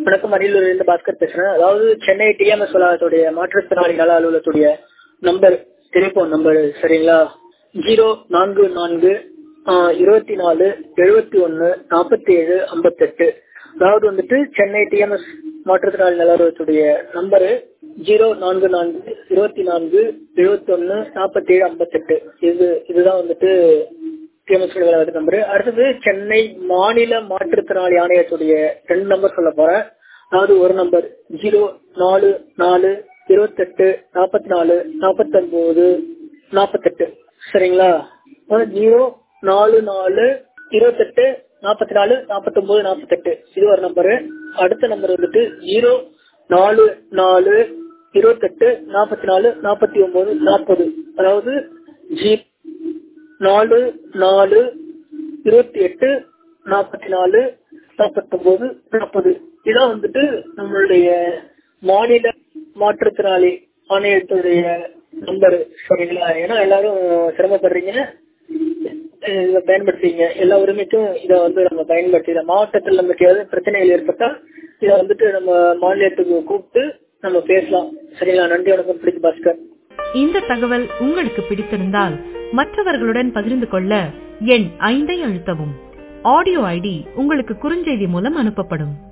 வணக்கம் அரியலூர்ல இருந்து பாஸ்கர் பேசுறேன் அதாவது சென்னை டிஎம்எஸ் வளாகத்துடைய மாற்றுத்திறனாளி நல அலுவலகத்துடைய நம்பர் டெலிபோன் நம்பர் சரிங்களா ஜீரோ நான்கு நான்கு இருபத்தி நாலு எழுபத்தி ஒன்னு நாற்பத்தி ஏழு ஐம்பத்தெட்டு அதாவது வந்துட்டு சென்னை டிஎம்எஸ் மாற்றுத்திறனாளி நல அலுவலகத்துடைய நம்பரு ஜீரோ நான்கு நான்கு இருபத்தி நான்கு எழுபத்தி ஒன்னு நாற்பத்தி ஏழு ஐம்பத்தெட்டு இது இதுதான் வந்துட்டு டிஎம்எஸ் அலுவலகத்து நம்பரு அடுத்தது சென்னை மாநில மாற்றுத்திறனாளி ஆணையத்துடைய ரெண்டு நம்பர் சொல்ல போறேன் அதாவது ஒரு நம்பர் ஜீரோ நாலு நாலு இருபத்தெட்டு நாற்பத்தி நாலு நாற்பத்தொன்பது நாற்பத்தெட்டு சரிங்களா ஜீரோ நாலு நாலு இருபத்தெட்டு நாற்பத்தி நாலு நாற்பத்தொன்பது நாற்பத்தெட்டு இது ஒரு நம்பரு அடுத்த நம்பர் வந்துட்டு ஜீரோ நாலு நாலு இருபத்தெட்டு நாற்பத்தி நாலு நாற்பத்தி ஒன்பது நாற்பது அதாவது ஜி நாலு நாலு இருபத்தி எட்டு நாற்பத்தி நாலு நாற்பத்தொன்பது நாற்பது இதான் வந்துட்டு நம்மளுடைய மாநில மாற்றுத்திறனாளி ஆணையத்துடைய நம்பர் சரிங்களா ஏன்னா எல்லாரும் சிரமப்படுறீங்க இதை பயன்படுத்திங்க எல்லா உரிமைக்கும் இதை வந்து நம்ம பயன்படுத்தி மாவட்டத்தில் நமக்கு ஏதாவது பிரச்சனைகள் ஏற்பட்டால் இதை வந்துட்டு நம்ம மாநிலத்துக்கு கூப்பிட்டு நம்ம பேசலாம் சரிங்களா நன்றி வணக்கம் பிடிச்சி பாஸ்கர் இந்த தகவல் உங்களுக்கு பிடித்திருந்தால் மற்றவர்களுடன் பகிர்ந்து கொள்ள எண் ஐந்தை அழுத்தவும் ஆடியோ ஐடி உங்களுக்கு குறுஞ்செய்தி மூலம் அனுப்பப்படும்